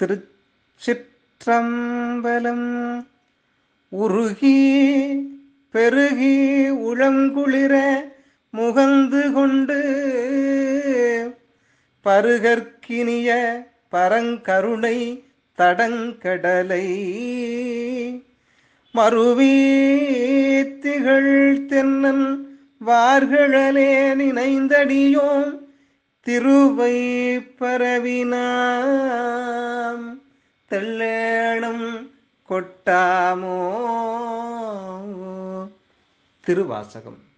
திருச்சிற்றம்பலம் உருகி பெருகி உளங்குளிர முகந்து கொண்டு பருகற்கினிய பரங்கருணை தடங்கடலை மறுவீத்திகள் தென்னன் வார்களே நினைந்தடியோம் திருவை பரவினாம் தெள்ளேணம் கொட்டாமோ திருவாசகம்